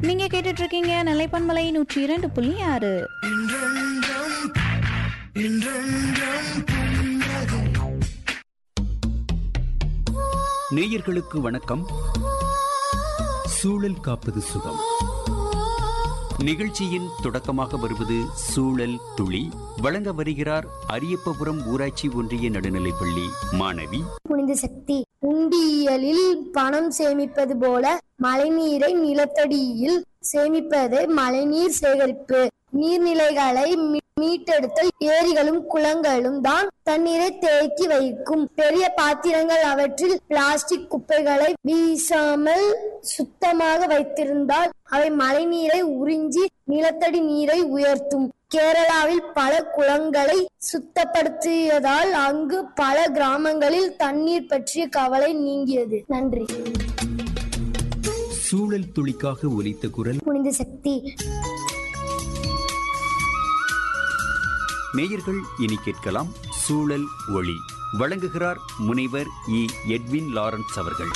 நீங்க கேட்டுட்டு இருக்கீங்க நிலைப்பன்மலை நூற்றி இரண்டு புள்ளி ஆறு நேயர்களுக்கு வணக்கம் சூழல் காப்பது சுகம் நிகழ்ச்சியின் தொடக்கமாக வருவது சூழல் துளி வழங்க வருகிறார் அரியப்பபுரம் ஊராட்சி ஒன்றிய நடுநிலைப்பள்ளி மாணவி புனித சக்தி உண்டியலில் பணம் சேமிப்பது போல மழைநீரை நிலத்தடியில் சேமிப்பது மழைநீர் சேகரிப்பு நீர்நிலைகளை மீ- மீட்டெடுத்தல் ஏரிகளும் குளங்களும் தான் தண்ணீரை தேக்கி வைக்கும் பெரிய பாத்திரங்கள் அவற்றில் பிளாஸ்டிக் குப்பைகளை வீசாமல் சுத்தமாக வைத்திருந்தால் அவை மழைநீரை உறிஞ்சி நிலத்தடி நீரை உயர்த்தும் கேரளாவில் பல குளங்களை சுத்தப்படுத்தியதால் அங்கு பல கிராமங்களில் தண்ணீர் பற்றிய கவலை நீங்கியது நன்றி சூழல் துளிக்காக ஒலித்த குரல் புனித சக்தி நேயர்கள் இனி கேட்கலாம் சூழல் ஒளி வழங்குகிறார் முனைவர் இ எட்வின் லாரன்ஸ் அவர்கள்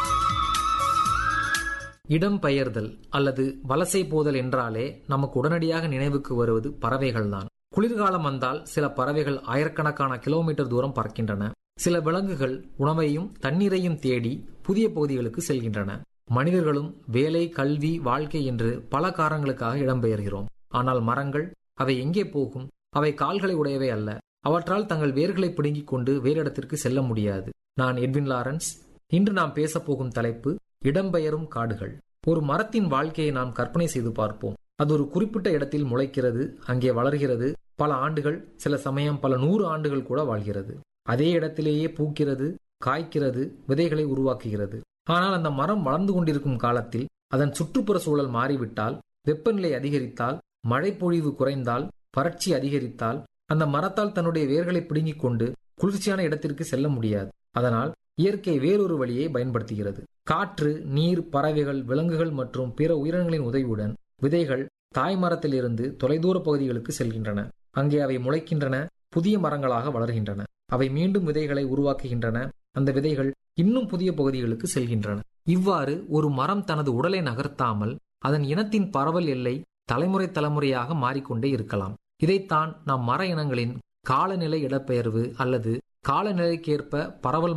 இடம்பெயர்தல் அல்லது வலசை போதல் என்றாலே நமக்கு உடனடியாக நினைவுக்கு வருவது பறவைகள்தான் குளிர்காலம் வந்தால் சில பறவைகள் ஆயிரக்கணக்கான கிலோமீட்டர் தூரம் பறக்கின்றன சில விலங்குகள் உணவையும் தண்ணீரையும் தேடி புதிய பகுதிகளுக்கு செல்கின்றன மனிதர்களும் வேலை கல்வி வாழ்க்கை என்று பல காரணங்களுக்காக இடம்பெயர்கிறோம் ஆனால் மரங்கள் அவை எங்கே போகும் அவை கால்களை உடையவை அல்ல அவற்றால் தங்கள் வேர்களை பிடுங்கிக் கொண்டு வேறு இடத்திற்கு செல்ல முடியாது நான் எட்வின் லாரன்ஸ் இன்று நாம் பேசப் போகும் தலைப்பு இடம்பெயரும் காடுகள் ஒரு மரத்தின் வாழ்க்கையை நாம் கற்பனை செய்து பார்ப்போம் அது ஒரு குறிப்பிட்ட இடத்தில் முளைக்கிறது அங்கே வளர்கிறது பல ஆண்டுகள் சில சமயம் பல நூறு ஆண்டுகள் கூட வாழ்கிறது அதே இடத்திலேயே பூக்கிறது காய்க்கிறது விதைகளை உருவாக்குகிறது ஆனால் அந்த மரம் வளர்ந்து கொண்டிருக்கும் காலத்தில் அதன் சுற்றுப்புற சூழல் மாறிவிட்டால் வெப்பநிலை அதிகரித்தால் மழை பொழிவு குறைந்தால் வறட்சி அதிகரித்தால் அந்த மரத்தால் தன்னுடைய வேர்களை பிடுங்கிக் கொண்டு குளிர்ச்சியான இடத்திற்கு செல்ல முடியாது அதனால் இயற்கை வேறொரு வழியை பயன்படுத்துகிறது காற்று நீர் பறவைகள் விலங்குகள் மற்றும் பிற உயிரினங்களின் உதவியுடன் விதைகள் தாய் மரத்திலிருந்து தொலைதூர பகுதிகளுக்கு செல்கின்றன அங்கே அவை முளைக்கின்றன புதிய மரங்களாக வளர்கின்றன அவை மீண்டும் விதைகளை உருவாக்குகின்றன அந்த விதைகள் இன்னும் புதிய பகுதிகளுக்கு செல்கின்றன இவ்வாறு ஒரு மரம் தனது உடலை நகர்த்தாமல் அதன் இனத்தின் பரவல் எல்லை தலைமுறை தலைமுறையாக மாறிக்கொண்டே இருக்கலாம் இதைத்தான் நாம் மர இனங்களின் காலநிலை இடப்பெயர்வு அல்லது காலநிலைக்கேற்ப பரவல்